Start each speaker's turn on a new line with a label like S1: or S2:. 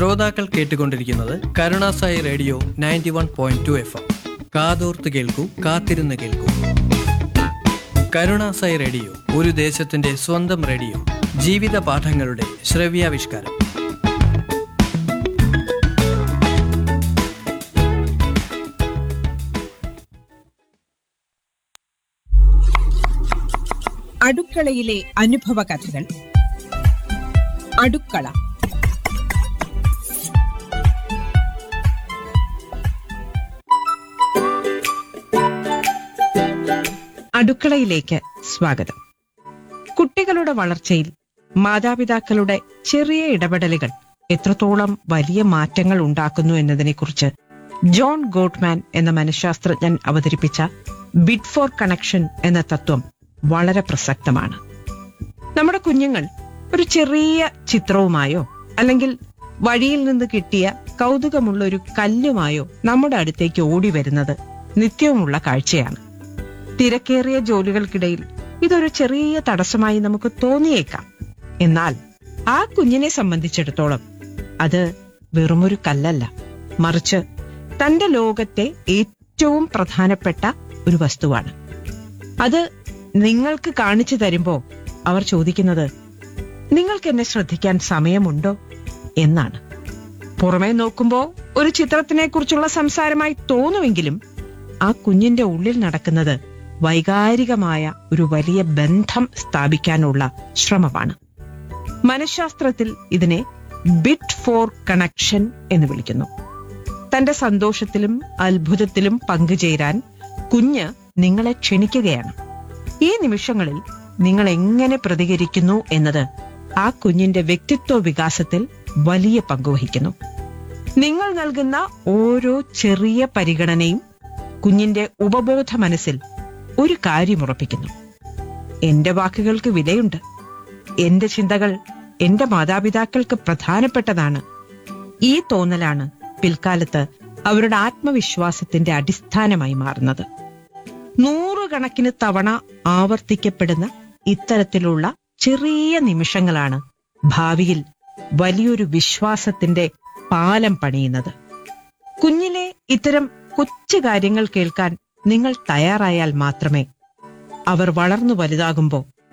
S1: ശ്രോതാക്കൾ കേട്ടുകൊണ്ടിരിക്കുന്നത് Karunasai radio ninety one point two F M കാതോർത്ത് കേൾക്കൂ കാത്തിരുന്ന് കേൾക്കൂ കരുണാസായി റേഡിയോ ഒരു ദേശത്തിന്റെ സ്വന്തം റേഡിയോ ജീവിത പാഠങ്ങളുടെ ശ്രവ്യാവിഷ്കാരം
S2: അടുക്കളയിലെ അനുഭവ കഥകൾ അടുക്കള അടുക്കളയിലേക്ക് സ്വാഗതം കുട്ടികളുടെ വളർച്ചയിൽ മാതാപിതാക്കളുടെ ചെറിയ ഇടപെടലുകൾ എത്രത്തോളം വലിയ മാറ്റങ്ങൾ ഉണ്ടാക്കുന്നു എന്നതിനെക്കുറിച്ച് ജോൺ ഗോട്ട്മാൻ എന്ന മനഃശാസ്ത്രജ്ഞൻ അവതരിപ്പിച്ച ബിഡ് ഫോർ കണക്ഷൻ എന്ന തത്വം വളരെ പ്രസക്തമാണ് നമ്മുടെ കുഞ്ഞുങ്ങൾ ഒരു ചെറിയ ചിത്രവുമായോ അല്ലെങ്കിൽ വഴിയിൽ നിന്ന് കിട്ടിയ കൗതുകമുള്ള ഒരു കല്ലുമായോ നമ്മുടെ അടുത്തേക്ക് ഓടി വരുന്നത് നിത്യവുമുള്ള കാഴ്ചയാണ് തിരക്കേറിയ ജോലികൾക്കിടയിൽ ഇതൊരു ചെറിയ തടസ്സമായി നമുക്ക് തോന്നിയേക്കാം എന്നാൽ ആ കുഞ്ഞിനെ സംബന്ധിച്ചിടത്തോളം അത് വെറുമൊരു കല്ലല്ല മറിച്ച് തന്റെ ലോകത്തെ ഏറ്റവും പ്രധാനപ്പെട്ട ഒരു വസ്തുവാണ് അത് നിങ്ങൾക്ക് കാണിച്ചു തരുമ്പോ അവർ ചോദിക്കുന്നത് നിങ്ങൾക്ക് എന്നെ ശ്രദ്ധിക്കാൻ സമയമുണ്ടോ എന്നാണ് പുറമേ നോക്കുമ്പോ ഒരു ചിത്രത്തിനെ കുറിച്ചുള്ള സംസാരമായി തോന്നുമെങ്കിലും ആ കുഞ്ഞിന്റെ ഉള്ളിൽ നടക്കുന്നത് വൈകാരികമായ ഒരു വലിയ ബന്ധം സ്ഥാപിക്കാനുള്ള ശ്രമമാണ് മനഃശാസ്ത്രത്തിൽ ഇതിനെ ബിറ്റ് ഫോർ കണക്ഷൻ എന്ന് വിളിക്കുന്നു തന്റെ സന്തോഷത്തിലും അത്ഭുതത്തിലും പങ്കുചേരാൻ കുഞ്ഞ് നിങ്ങളെ ക്ഷണിക്കുകയാണ് ഈ നിമിഷങ്ങളിൽ നിങ്ങൾ എങ്ങനെ പ്രതികരിക്കുന്നു എന്നത് ആ കുഞ്ഞിന്റെ വ്യക്തിത്വ വികാസത്തിൽ വലിയ പങ്കുവഹിക്കുന്നു നിങ്ങൾ നൽകുന്ന ഓരോ ചെറിയ പരിഗണനയും കുഞ്ഞിന്റെ ഉപബോധ മനസ്സിൽ ഒരു കാര്യം ഉറപ്പിക്കുന്നു എന്റെ വാക്കുകൾക്ക് വിലയുണ്ട് എന്റെ ചിന്തകൾ എന്റെ മാതാപിതാക്കൾക്ക് പ്രധാനപ്പെട്ടതാണ് ഈ തോന്നലാണ് പിൽക്കാലത്ത് അവരുടെ ആത്മവിശ്വാസത്തിന്റെ അടിസ്ഥാനമായി മാറുന്നത് നൂറുകണക്കിന് തവണ ആവർത്തിക്കപ്പെടുന്ന ഇത്തരത്തിലുള്ള ചെറിയ നിമിഷങ്ങളാണ് ഭാവിയിൽ വലിയൊരു വിശ്വാസത്തിന്റെ പാലം പണിയുന്നത് കുഞ്ഞിലെ ഇത്തരം കൊച്ചു കാര്യങ്ങൾ കേൾക്കാൻ നിങ്ങൾ തയ്യാറായാൽ മാത്രമേ അവർ വളർന്നു വലുതാകുമ്പോൾ